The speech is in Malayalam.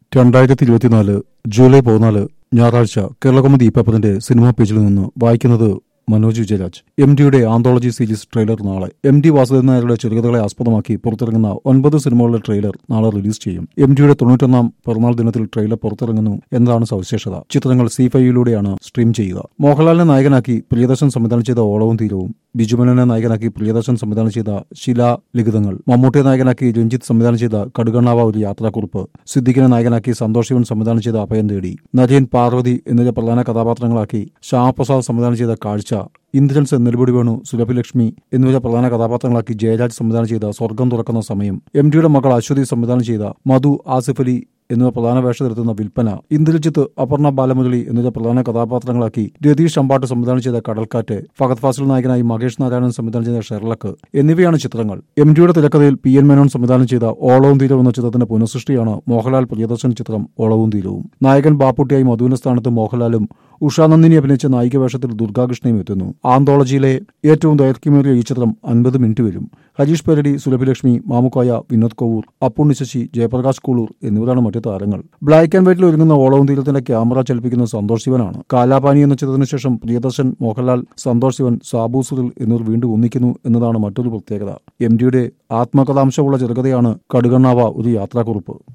രണ്ടായിരത്തി ഇരുപത്തിനാല് ജൂലൈ പതിനാല് ഞായറാഴ്ച കേരളകൗമുദി പേപ്പറിന്റെ സിനിമാ പേജിൽ നിന്ന് വായിക്കുന്നത് മനോജ് വിജയരാജ് എം ഡിയുടെ ആന്തോളജി സീരീസ് ട്രെയിലർ നാളെ എം ഡി വാസുദേവൻ നായരുടെ ചെറുകഥകളെ ആസ്പദമാക്കി പുറത്തിറങ്ങുന്ന ഒൻപത് സിനിമകളുടെ ട്രെയിലർ നാളെ റിലീസ് ചെയ്യും എം ഡിയുടെ തൊണ്ണൂറ്റൊന്നാം പിറന്നാൾ ദിനത്തിൽ ട്രെയിലർ പുറത്തിറങ്ങുന്നു എന്നതാണ് സവിശേഷത ചിത്രങ്ങൾ സി ഫൈവിലൂടെയാണ് സ്ട്രീം ചെയ്യുക മോഹൻലാലിനെ നായകനാക്കി പ്രിയദർശൻ സംവിധാനം ചെയ്ത ഓളവും തീരവും ബിജുമനനെ നായകനാക്കി പ്രിയദർശൻ സംവിധാനം ചെയ്ത ശിലാലിഖിതങ്ങൾ മമ്മൂട്ടിയെ നായകനാക്കി രഞ്ജിത്ത് സംവിധാനം ചെയ്ത കടുകണ്ണാവ ഒരു യാത്രാക്കുറിപ്പ് സിദ്ദിഖിനെ നായകനാക്കി സന്തോഷ് ശിവൻ സംവിധാനം ചെയ്ത അഭയം തേടി നരയൻ പാർവതി എന്നിവരെ പ്രധാന കഥാപാത്രങ്ങളാക്കി ശ്യാമപ്രസാദ് സംവിധാനം ചെയ്ത കാഴ്ച ഇന്ദ്രൻസ് നെടുപടി വേണു സുലഭിലക്ഷ്മി എന്നിവരെ പ്രധാന കഥാപാത്രങ്ങളാക്കി ജയരാജ് സംവിധാനം ചെയ്ത സ്വർഗം തുറക്കുന്ന സമയം എം ഡിയുടെ മകൾ അശ്വതി സംവിധാനം ചെയ്ത മധു ആസിഫ് അലി എന്നിവ പ്രധാന വേഷത്തിലെത്തുന്ന വിൽപ്പന ഇന്ദ്രജിത്ത് അപർണ ബാലമുരളി എന്നിവരെ പ്രധാന കഥാപാത്രങ്ങളാക്കി രതീഷ് അമ്പാട്ട് സംവിധാനം ചെയ്ത കടൽക്കാറ്റ് ഫഹദ് ഫാസിൽ നായകനായി മഹേഷ് നാരായണൻ സംവിധാനം ചെയ്ത ഷെർലക്ക് എന്നിവയാണ് ചിത്രങ്ങൾ എം ഡിയുടെ തിരക്കഥയിൽ പി എൻ മേനോൻ സംവിധാനം ചെയ്ത ഓളവും തീരവും എന്ന ചിത്രത്തിന്റെ പുനഃസൃഷ്ടിയാണ് മോഹൻലാൽ പ്രിയദർശൻ ചിത്രം ഓളവും തീരവും നായകൻ ബാപ്പുട്ടിയായി മധുവിന്റെ സ്ഥാനത്ത് മോഹൻലാലും ഉഷാനന്ദിനി അഭിനയിച്ച നായിക വേഷത്തിൽ ദുർഗാകൃഷ്ണയും എത്തുന്നു ആന്തോളജിയിലെ ഏറ്റവും ദൈർഘ്യമേറിയ ഈ ചിത്രം അൻപത് മിനിറ്റ് വരും ഹരീഷ് പേരടി സുലഭിലക്ഷ്മി മാമുക്കായ വിനോദ് കോവൂർ അപ്പുണ്ണി ശശി ജയപ്രകാശ് കൂളൂർ എന്നിവരാണ് മറ്റു താരങ്ങൾ ബ്ലാക്ക് ആൻഡ് വൈറ്റിൽ ഒരുങ്ങുന്ന ഓളവും തീരത്തിന്റെ ക്യാമറ ചലിപ്പിക്കുന്ന സന്തോഷ് ശിവനാണ് കാലാപാനി എന്ന ചിത്രത്തിന് ശേഷം പ്രിയദർശൻ മോഹൻലാൽ സന്തോഷ് ശിവൻ സാബു സുറിൽ എന്നിവർ വീണ്ടും ഒന്നിക്കുന്നു എന്നതാണ് മറ്റൊരു പ്രത്യേകത എം ഡിയുടെ ആത്മകഥാംശമുള്ള ചെറുകഥയാണ് കടുകണ്ണാവ ഒരു യാത്രാക്കുറിപ്പ്